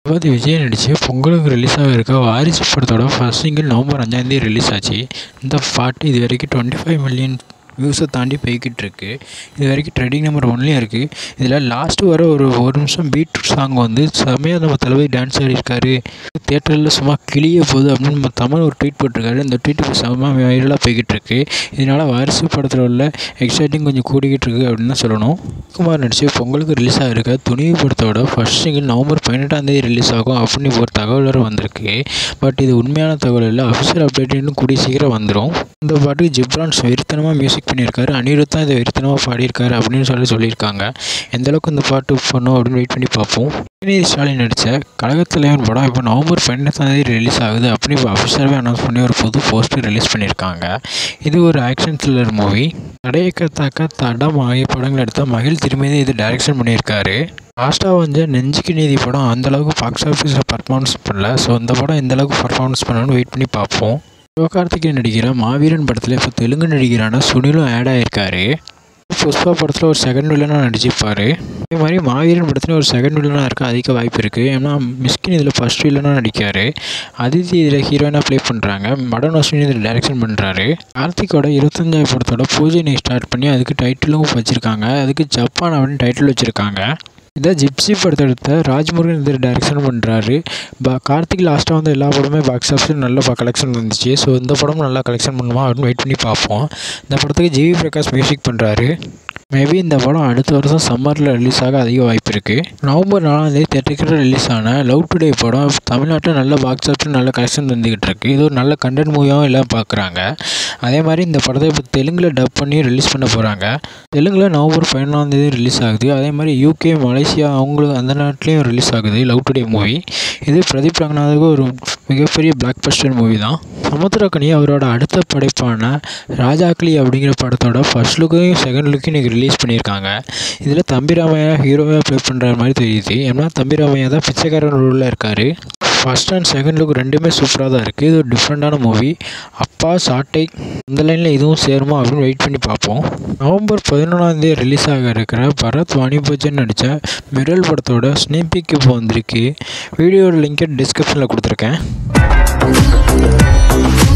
தளபதி விஜய் நடித்து பொங்கலுக்கு ரிலீஸ் ஆக இருக்க வாரிசு படத்தோட ஃபர்ஸ்ட் சிங்கிள் நவம்பர் அஞ்சாந்தேதி ரிலீஸ் ஆச்சு இந்த பாட்டு இது வரைக்கும் டுவெண்ட்டி ஃபைவ் மில்லியன் வியூஸை தாண்டி போய்கிட்டு இருக்கு இது வரைக்கும் ட்ரெண்டிங் நம்பர் ஒன்லேயும் இருக்குது இதில் லாஸ்ட்டு வர ஒரு ஒரு நிமிஷம் பீட் சாங் வந்து செம்மையாக நம்ம தளபதி டான்ஸ் ஆடிருக்காரு தேட்டரில் சும்மா கிளிய போகுது அப்படின்னு நம்ம தமிழ் ஒரு ட்வீட் போட்டிருக்காரு இந்த ட்வீட் இப்போ செம்ம வைரலாக போய்கிட்டு இருக்கு இதனால் வாரிசு படத்தில் உள்ள எக்ஸைட்டிங் கொஞ்சம் கூடிக்கிட்டு இருக்கு அப்படின்னு தான் சொல்லணும் குமார் நடிச்சு பொங்கலுக்கு ரிலீஸ் ஆகிருக்க துணிவு படத்தோட ஃபர்ஸ்ட் சிங்கிள் நவம்பர் பதினெட்டாம் தேதி ரிலீஸ் ஆகும் அப்படின்னு ஒரு தகவல் வேறு வந்திருக்கு பட் இது உண்மையான தகவல் இல்லை அஃபிஷியல் அப்டேட் இன்னும் கூடிய சீக்கிரம் வந்துடும் இந்த பாட்டுக்கு ஜிப்ரான்ஸ் வெறித்தனமாக மியூசிக் பண்ணியிருக்காரு அனிருத் தான் இதை வெறித்தனமாக பாடியிருக்காரு அப்படின்னு சொல்லி சொல்லியிருக்காங்க எந்த அளவுக்கு இந்த பாட்டு பண்ணும் அப்படின்னு வெயிட் பண்ணி பார்ப்போம் உதயநிதி ஸ்டாலின் நடித்த கழகத்தலைவன் படம் இப்போ நவம்பர் பதினெட்டாம் தேதி ரிலீஸ் ஆகுது அப்படின்னு இப்போ அஃபிஷியலாகவே அனௌன்ஸ் பண்ணி ஒரு புது போஸ்டர் ரிலீஸ் பண்ணியிருக்காங்க இது ஒரு ஆக்ஷன் த்ரில்லர் மூவி தடையக்கத்தாக்க தடம் ஆகிய படங்கள் எடுத்த மகிழ் திருமதி இது டைரக்ஷன் பண்ணியிருக்காரு லாஸ்ட்டாக வந்து நெஞ்சுக்கு நீதி படம் அந்தளவுக்கு பாக்ஸ் ஆஃபீஸில் பர்ஃபார்மன்ஸ் பண்ணல ஸோ இந்த படம் எந்த அளவுக்கு பர்ஃபார்மன்ஸ் பண்ணணும்னு வெயிட் பண்ணி பார்ப்போம் சிவகார்த்திகேயன் நடிக்கிற மாவீரன் படத்தில் இப்போ தெலுங்கு நடிகரான சுனிலும் ஆட் ஆகியிருக்காரு புஷ்பா படத்தில் ஒரு செகண்ட் வில்லனாக நடிச்சிருப்பார் அதே மாதிரி மாவீரன் படத்தில் ஒரு செகண்ட் வில்லனாக இருக்க அதிக வாய்ப்பு இருக்குது ஏன்னா மிஸ்கின் இதில் ஃபஸ்ட் வில்லனாக நடிக்கார் அதித்தி இதில் ஹீரோயினாக ப்ளே பண்ணுறாங்க மடன் அஸ்வினி இதில் டைரக்ஷன் பண்ணுறாரு கார்த்திகோட இருபத்தஞ்சாவது படத்தோட பூஜை ஸ்டார்ட் பண்ணி அதுக்கு டைட்டிலும் வச்சுருக்காங்க அதுக்கு ஜப்பான் அப்படின்னு டைட்டில் வச்சுருக்காங்க இதை ஜிப்சி படத்தை எடுத்த ராஜ்முருகன் இதில் டைரக்ஷன் பண்ணுறாரு பா கார்த்திக் லாஸ்ட்டாக வந்து எல்லா படமே பாக்ஸ் ஆஃபீஸில் நல்ல கலெக்ஷன் வந்துச்சு ஸோ இந்த படமும் நல்லா கலெக்ஷன் பண்ணுமா அப்படின்னு வெயிட் பண்ணி பார்ப்போம் இந்த படத்துக்கு ஜிவி பிரகாஷ் மியூசிக் பண்ணுறாரு மேபி இந்த படம் அடுத்த வருஷம் சம்மரில் ரிலீஸ் ஆக அதிக வாய்ப்பு இருக்குது நவம்பர் நாலாந்தேதி தேட்டருக்கு ரிலீஸ் ஆன லவ் டுடே படம் தமிழ்நாட்டில் நல்ல பாக்ஸ் ஆஃபீஸ் நல்ல கலெக்ஷன் வந்துக்கிட்டு இருக்குது இது ஒரு நல்ல கண்டென்ட் மூவியாகவும் எல்லாம் பார்க்குறாங்க அதே மாதிரி இந்த படத்தை இப்போ தெலுங்கில் டப் பண்ணி ரிலீஸ் பண்ண போகிறாங்க தெலுங்கில் நவம்பர் பதினொன்றாந்தேதி ரிலீஸ் ஆகுது அதே மாதிரி யூகே மலேசியா அவங்களுக்கு அந்த நாட்டிலையும் ரிலீஸ் ஆகுது லவ் டுடே மூவி இது பிரதீப் ரங்கநாதுக்கு ஒரு மிகப்பெரிய பிளாக் பஸ்டர் மூவி தான் சமுத்திரக்கனி அவரோட அடுத்த படைப்பான ராஜாக்களி அப்படிங்கிற படத்தோட ஃபர்ஸ்ட் லுக்கையும் செகண்ட் லுக்கையும் இன்றைக்கி ரிலீஸ் பண்ணியிருக்காங்க இதில் தம்பிராமையா ஹீரோவாக ப்ளே பண்ணுற மாதிரி தெரியுது ஏன்னா தம்பிராமையா தான் பிச்சைக்காரன் ரோலில் இருக்கார் ஃபஸ்ட் அண்ட் செகண்ட் லுக் ரெண்டுமே சூப்பராக தான் இருக்குது இது ஒரு டிஃப்ரெண்ட்டான மூவி அப்பா சாட்டை இந்த லைனில் இதுவும் சேருமா அப்படின்னு வெயிட் பண்ணி பார்ப்போம் நவம்பர் பதினொன்றாந்தேதி ரிலீஸ் ஆக இருக்கிற பரத் வாணிபஜன் நடித்த மிரல் படத்தோட ஸ்னீபிக் இப்போ வந்திருக்கு வீடியோட லிங்கை டிஸ்கிரிப்ஷனில் கொடுத்துருக்கேன்